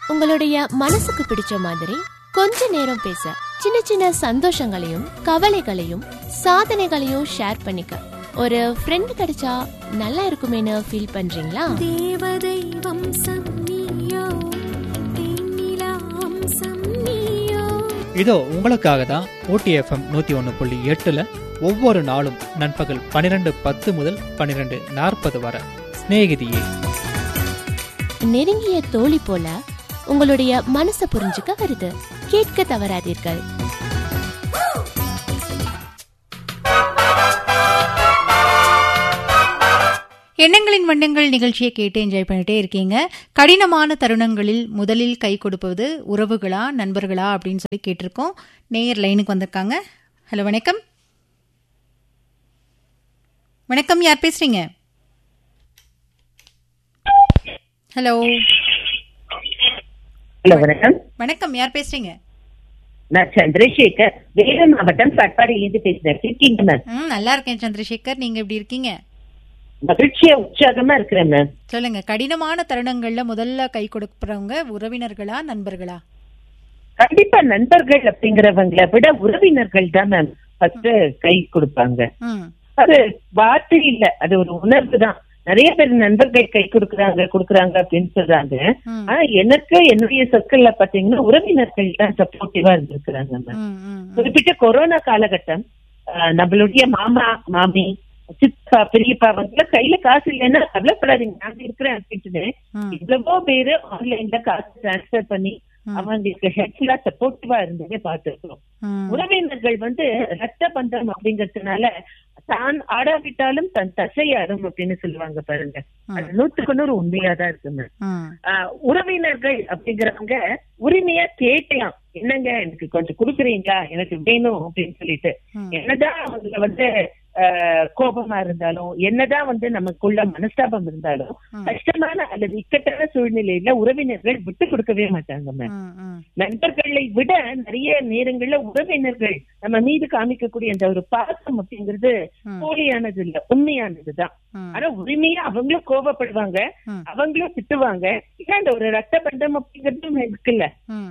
உங்களுடைய மனசுக்கு பிடிச்ச மாதிரி கொஞ்ச நேரம் பேச சின்ன சின்ன சந்தோஷங்களையும் கவலைகளையும் சாதனைகளையும் ஷேர் பண்ணிக்க ஒரு ஃப்ரெண்ட் கிடைச்சா நல்லா இருக்குமேனு ஃபீல் பண்றீங்களா தேவதை வம்சம் நீயோ தேனிலா வம்சம் நீயோ இதோ உங்களுக்காக தான் ஓடிஎஃப்எம் நூற்றி ஒன்று புள்ளி எட்டில் ஒவ்வொரு நாளும் நண்பகல் பன்னிரெண்டு பத்து முதல் பன்னிரெண்டு நாற்பது வரை சிநேகிதியே நெருங்கிய தோழி போல உங்களுடைய மனசை புரிஞ்சுக்க வருது கேட்க தவறாதீர்கள் எண்ணங்களின் வண்ணங்கள் நிகழ்ச்சியை கேட்டு என்ஜாய் பண்ணிட்டே இருக்கீங்க கடினமான தருணங்களில் முதலில் கை கொடுப்பது உறவுகளா நண்பர்களா அப்படின்னு சொல்லி கேட்டிருக்கோம் நேயர் லைனுக்கு வந்திருக்காங்க ஹலோ வணக்கம் வணக்கம் யார் பேசுறீங்க ஹலோ ஹலோ வணக்கம் வணக்கம் யார் பேசுறீங்க நான் சந்திரசேகர் வேலூர் மாவட்டம் கட்பாடியிலிருந்து பேசுறேன் இருக்கீங்க மேம் ம் நல்லா இருக்கேன் சந்திரசேகர் நீங்க எப்படி இருக்கீங்க மகிழ்ச்சியா உற்சாகமா இருக்கிறேன் மேம் சொல்லுங்க கடினமான தருணங்கள்ல முதல்ல கை கொடுக்கறவங்க உறவினர்களா நண்பர்களா கண்டிப்பா நண்பர்கள் அப்படிங்கிறவங்களை விட உறவினர்கள் தான் மேம் ஃபர்ஸ்ட் கை கொடுப்பாங்க ம் அது வார்த்தை இல்ல அது ஒரு உணர்வு தான் நிறைய பேர் நண்பர்கள் கை கொடுக்கறாங்க கொடுக்கறாங்க அப்படின்னு சொல்றாங்க ம். ஆனா எனக்கு என்னுடைய சர்க்கிள்ல பாத்தீங்கன்னா உறவினர்கள் தான் சப்போர்ட்டிவா இருந்திருக்கிறாங்க மேம் ம் ம் குறிப்பிட்ட கொரோனா காலகட்டம் ஆஹ், நம்மளுடைய மாமா மாமி சித்தப்பா பெரியப்பா வந்து கையில காசு இல்லைன்னா கவலைப்படாதீங்க நான் இருக்கிறேன் அப்படின்ட்டு ம் எவ்வளவோ பேரு ஆன்லைன்ல காசு டிரான்ஸ்பர் பண்ணி ம். அவங்களுக்கு ஹெல்ப்ஃபுல்லா சப்போர்ட்டிவா இருந்ததே பார்த்திருக்கிறோம் ம் உறவினர்கள் வந்து ரத்த பந்தம் அப்படிங்கறதுனால தான் ஆடாவிட்டாலும் தன் தசை ஆடும் அப்படின்னு சொல்லுவாங்க பாருங்க அது நூத்துக்கு நூறு உண்மையாதான் இருக்குங்க ம் ஆஹ் உறவினர்கள் அப்படிங்கிறவங்க உரிமையா கேட்கலாம் என்னங்க எனக்கு கொஞ்சம் குடுக்குறீங்களா எனக்கு வேணும் அப்படின்னு சொல்லிட்டு ம். என்னதான் அவங்க வந்து ஆஹ் கோபமா இருந்தாலும் என்னதான் வந்து நமக்குள்ள மனஸ்தாபம் இருந்தாலும் ம். கஷ்டமான அல்லது இக்கட்டான சூழ்நிலையில உறவினர்கள் விட்டு கொடுக்கவே மாட்டாங்க மேம் ம் ம் நண்பர்களை விட நிறைய நேரங்கள்ல உறவினர்கள் நம்ம மீது காமிக்கக்கூடிய அந்த ஒரு பாசம் அப்படிங்கிறது ம். போலியானது இல்ல உண்மையானதுதான் ம். ஆனா உரிமையா அவங்களும் கோபப்படுவாங்க ம். அவங்களும் திட்டுவாங்க ஏன்னா அந்த ஒரு ரத்த பண்டம் அப்படிங்கிறதும் இருக்குல்ல ம்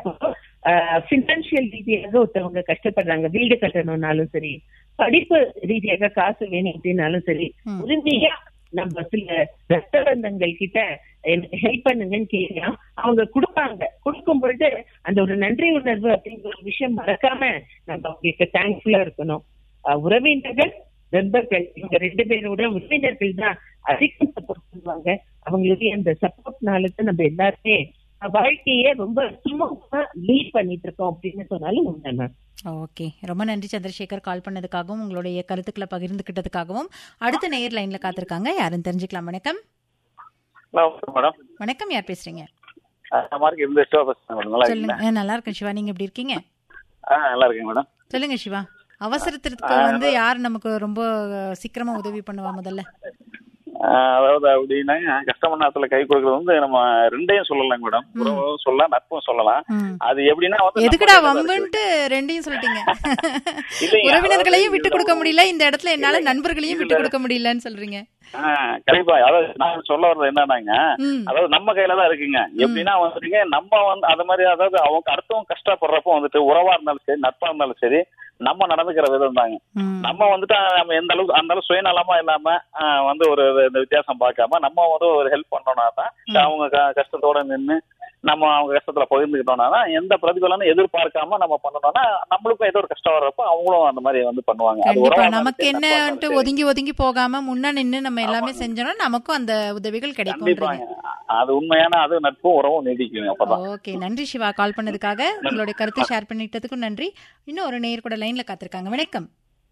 பினான்சியல் ரீதியாக ஒருத்தவங்க கஷ்டப்படுறாங்க வீடு கட்டணும்னாலும் சரி படிப்பு ரீதியாக காசு வேணும் அப்படின்னாலும் சரி ம். உரிமையா நம்ம சில ரத்த பந்தங்கள் கிட்ட எனக்கு ஹெல்ப் பண்ணுங்கன்னு கேட்கலாம் அவங்க கொடுப்பாங்க கொடுக்கும் பொழுது அந்த ஒரு நன்றி உணர்வு அப்படிங்கிற ஒரு விஷயம் மறக்காம நம்ம அவங்களுக்கு தேங்க்ஃபுல்லா இருக்கணும் அஹ் உறவினர்கள் நண்பர்கள் இவங்க ரெண்டு பேரோட உறவினர்கள் தான் அதிகம் சப்போர்ட் பண்ணுவாங்க அவங்களுடைய அந்த சப்போர்ட்னால தான் நம்ம எல்லாருமே வாழ்க்கையே ரொம்ப சுமூகமா லீட் பண்ணிட்டு இருக்கோம் அப்படின்னு சொன்னாலும் உண்மை மேம் ஓகே ரொம்ப நன்றி சந்திரசேகர் கால் பண்ணதுக்காகவும் உங்களுடைய கருத்துக்களை பகிர்ந்துக்கிட்டதுக்காகவும் அடுத்த நேயர் லைன்ல காத்திருக்காங்க யாருன்னு தெரிஞ்சுக்கலாம் வணக்கம் ஹலோ மேடம் வணக்கம் யார் பேசுறீங்க மார்க் இந்த ஸ்டோ பேசுறேன் மேடம் நல்லா சொல்லுங்க இருக்கீங்களா ஆ, நல்லா இருக்கேன் சிவா நீங்க எப்படி இருக்கீங்க ஆ நல்லா இருக்கேன் மேடம் சொல்லுங்க சிவா அவசரத்திற்கு வந்து யார் நமக்கு ரொம்ப அஹ், சீக்கிரமா உதவி பண்ணுவா முதல்ல ஆ, அதாவது அப்படின்னா கஷ்டமான நேரத்துல கை கொடுக்கறது வந்து நம்ம ரெண்டையும் சொல்லலாம் மேடம் உறவும் சொல்லலாம் நட்பும் சொல்லலாம் ம். அது எப்படின்னா வந்து எதுக்குடா நம்ம கையில தான் வம்புன்ட்டு ரெண்டையும் சொல்லிட்டீங்க இல்லைங்க, உறவினர்களையும் அதாவது விட்டு கொடுக்க இதுல- முடியல இந்த இடத்துல என்னால இல்லைங்க, நண்பர்களையும் விட்டு இதுல- கொடுக்க முடியலன்னு சொல்றீங்க ஆ, கண்டிப்பா அதாவது நான் சொல்ல வர்றது என்னன்னாங்க ம் அதாவது நம்ம கையில தான் இருக்குங்க எப்படின்னா வந்துட்டுங்க நம்ம வந்து அது மாதிரி அதாவது அவங்க அடுத்தவங்க கஷ்டப்படுறப்போ வந்துட்டு உறவா இருந்தாலும் சரி நட்பா இருந்தாலும் சரி நம்ம நடந்துக்கிற விதம் தாங்க ம் நம்ம வந்துட்டு அஹ், நம்ம எந்த அளவுக்கு அந்த அளவுக்கு சுயநலமா இல்லாம அஹ், வந்து ஒரு இந்த வித்தியாசம் பார்க்காம நம்ம வந்து ஒரு ஹெல்ப் பண்ணோம்னா தான் அவங்க க- கஷ்டத்தோட நின்று நம்ம அவங்க கஷ்டத்துல பகிர்ந்துக்கிட்டோம்னா தான் எந்த பிரதிபலனும் எதிர்பார்க்காம நம்ம பண்ணணும்னா நம்மளுக்கும் ஏதோ ஒரு கஷ்டம் வர்றப்போ அவங்களும் அந்த மாதிரி வந்து பண்ணுவாங்க அது கண்டிப்பா உறவா இருந்தாலும் நமக்கு சரி, நட்பா இருந்தாலும் என்னன்ட்டு சரி. ஒதுங்கி ஒதுங்கி போகாம முன்ன நின்னு நம்ம எல்லாமே செஞ்சோம்னா நமக்கும் அந்த உதவிகள் கிடைக்கும் கண்டிப்பாங்க அது உண்மையான அது நட்பும் உறவும் நீடிக்கும் அப்பதான் ஓகே நன்றி சிவா கால் பண்ணதுக்காக உங்களுடைய கருத்தை ஷேர் பண்ணிட்டதுக்கும் நன்றி இன்னும் ஒரு நேயர் கூட லைன்ல காத்திருக்காங்க வணக்கம்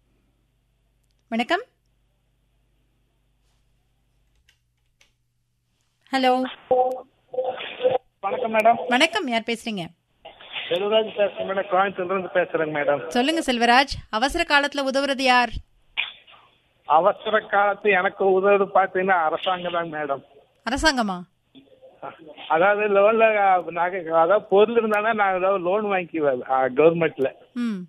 வணக்கம் ஹலோ வணக்கம் மேடம் வணக்கம் யார் பேசுறீங்க செல்வராஜ் பேசுறேன் மேடம் கோயம்புத்தூர்ல இருந்து பேசுறேங்க மேடம் சொல்லுங்க செல்வராஜ் அவசர காலத்துல உதவுறது யார் அவசர காலத்து எனக்கு உதவி பார்த்தீங்கன்னா அரசாங்கம் தான் மேடம் அரசாங்கமா அதாவது லோன்ல நகை அதாவது பொருள் இருந்தாலும் நான் ஏதாவது லோன் வாங்கிக்குவேன் கவர்மெண்ட்ல ம்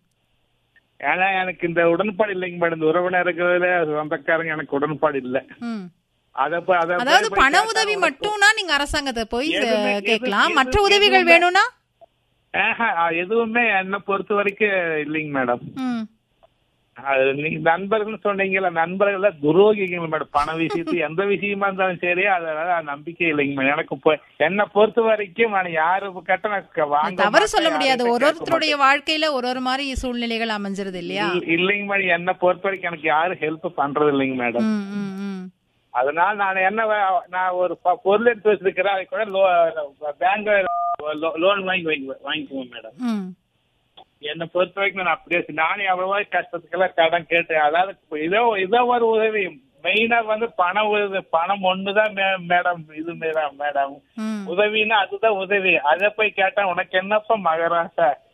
ஏன்னா எனக்கு இந்த உடன்பாடு இல்லைங்க மேடம் இந்த உறவினர்கள சொந்தக்காரங்க எனக்கு உடன்பாடு இல்லை ம் அத போய் அத போய் அதாவது போய் பண கேட்டா உதவி உனக்கு- மட்டும்னா நீங்க அரசாங்கத்தை போய் எதுவுமே- எது- கேட்கலாம் எது- மற்ற உதவிகள் எதுவுமே- வேணும்னா ஆஹா, எதுவுமே என்ன பொறுத்த வரைக்கும் இல்லைங்க மேடம் ம் அது நீங்க நண்பர்கள் சொன்னீங்கல்ல நண்பர்கள துரோகிகள் மேடம் பண விஷயத்து எந்த விஷயமா இருந்தாலும் சரி அதனால நம்பிக்கை இல்லைங்க மேடம் எனக்கு இப்போ என்ன பொறுத்த வரைக்கும் நான் யாரு கிட்ட நான் க- வாங்க தவறு மாட்டேன், சொல்ல முடியாது யார்கிட்ட ஒரு கேட்க ஒருத்தருடைய வாழ்க்கையில ஒரு ஒரு மாதிரி சூழ்நிலைகள் அமைஞ்சிருது இல்லையா மாட்டேன். இல்- இல்லைங்க மேடம் என்ன பொறுத்த வரைக்கும் எனக்கு யாரும் ஹெல்ப் பண்றது இல்லைங்க மேடம் ம், ம், ம். அதனால நான் என்ன வே- நான் ஒரு ப- பொருள் எடுத்து வச்சிருக்கிறேன் அது கூட பேங்க் லோன் வாங்கி வாங்கி வாங்கிக்குவேன் மேடம் ம். என்னை பொறுத்த வரைக்கும் நான் அப்படியே செய்~ நானே எவ்வளவோ கஷ்டத்துக்கெல்லாம் கடன் கேட்டு அதாவது இப்ப இதோ இதோ ஒரு உதவி மெயினா வந்து பண உதவி பணம் ஒண்ணுதான் மே- மேடம் இது மேடம் மேடம் ம். உதவின்னா அதுதான் உதவி அதை போய் கேட்டா உனக்கு என்னப்பா மகராசா